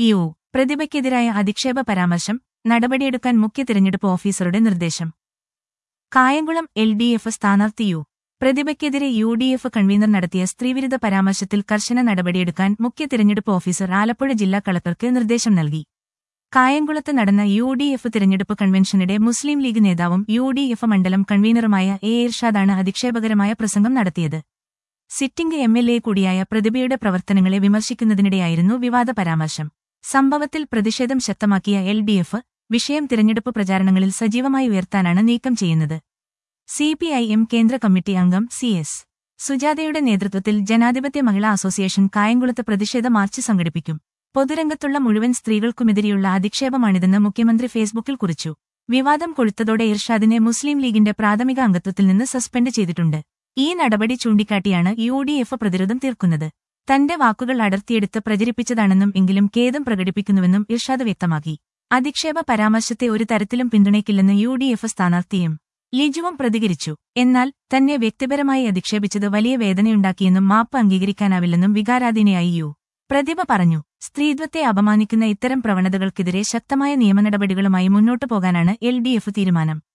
U പ്രതിഭയ്ക്കെതിരായ അധിക്ഷേപ പരാമർശം നടപടിയെടുക്കാൻ മുഖ്യ തിരഞ്ഞെടുപ്പ് ഓഫീസറുടെ നിർദ്ദേശം കായംകുളം എൽ ഡി എഫ് സ്ഥാനാർത്ഥി യു പ്രതിഭയ്ക്കെതിരെ യു ഡി എഫ് കൺവീനർ നടത്തിയ സ്ത്രീവിരുദ്ധ പരാമർശത്തിൽ കർശന നടപടിയെടുക്കാൻ മുഖ്യ തിരഞ്ഞെടുപ്പ് ഓഫീസർ ആലപ്പുഴ ജില്ലാ കളക്ടർക്ക് നിർദ്ദേശം നൽകി കായംകുളത്ത് നടന്ന യു ഡി എഫ് തിരഞ്ഞെടുപ്പ് കൺവെൻഷനിടെ മുസ്ലിം ലീഗ് നേതാവും യു ഡി എഫ് മണ്ഡലം കൺവീനറുമായ എ ഇർഷാദാണ് അധിക്ഷേപകരമായ പ്രസംഗം നടത്തിയത് സിറ്റിംഗ് എം എൽ എ കൂടിയായ പ്രതിഭയുടെ പ്രവർത്തനങ്ങളെ വിമർശിക്കുന്നതിനിടെയായിരുന്നു വിവാദ പരാമർശം സംഭവത്തിൽ പ്രതിഷേധം ശക്തമാക്കിയ എൽ ഡി എഫ് വിഷയം തിരഞ്ഞെടുപ്പ് പ്രചാരണങ്ങളിൽ സജീവമായി ഉയർത്താനാണ് നീക്കം ചെയ്യുന്നത് സി പി ഐ എം കേന്ദ്ര കമ്മിറ്റി അംഗം സി എസ് സുജാതയുടെ നേതൃത്വത്തിൽ ജനാധിപത്യ മഹിളാ അസോസിയേഷൻ കായംകുളത്ത് പ്രതിഷേധ മാർച്ച് സംഘടിപ്പിക്കും പൊതുരംഗത്തുള്ള മുഴുവൻ സ്ത്രീകൾക്കുമെതിരെയുള്ള അധിക്ഷേപമാണിതെന്ന് മുഖ്യമന്ത്രി ഫേസ്ബുക്കിൽ കുറിച്ചു വിവാദം കൊളുത്തതോടെ ഇർഷാദിനെ മുസ്ലിം ലീഗിന്റെ പ്രാഥമിക അംഗത്വത്തിൽ നിന്ന് സസ്പെൻഡ് ചെയ്തിട്ടുണ്ട് ഈ നടപടി ചൂണ്ടിക്കാട്ടിയാണ് യു ഡി എഫ് പ്രതിരോധം തീർക്കുന്നത് തന്റെ വാക്കുകൾ അടർത്തിയെടുത്ത് പ്രചരിപ്പിച്ചതാണെന്നും എങ്കിലും ഖേദം പ്രകടിപ്പിക്കുന്നുവെന്നും ഇർഷാദ് വ്യക്തമാക്കി അധിക്ഷേപ പരാമർശത്തെ ഒരു തരത്തിലും പിന്തുണയ്ക്കില്ലെന്ന് യു ഡി എഫ് സ്ഥാനാർത്ഥിയും ലിജുവും പ്രതികരിച്ചു എന്നാൽ തന്നെ വ്യക്തിപരമായി അധിക്ഷേപിച്ചത് വലിയ വേദനയുണ്ടാക്കിയെന്നും മാപ്പ് അംഗീകരിക്കാനാവില്ലെന്നും വികാരാധീനയായി യു പ്രതിഭ പറഞ്ഞു സ്ത്രീത്വത്തെ അപമാനിക്കുന്ന ഇത്തരം പ്രവണതകൾക്കെതിരെ ശക്തമായ നിയമനടപടികളുമായി മുന്നോട്ടു പോകാനാണ് എൽ തീരുമാനം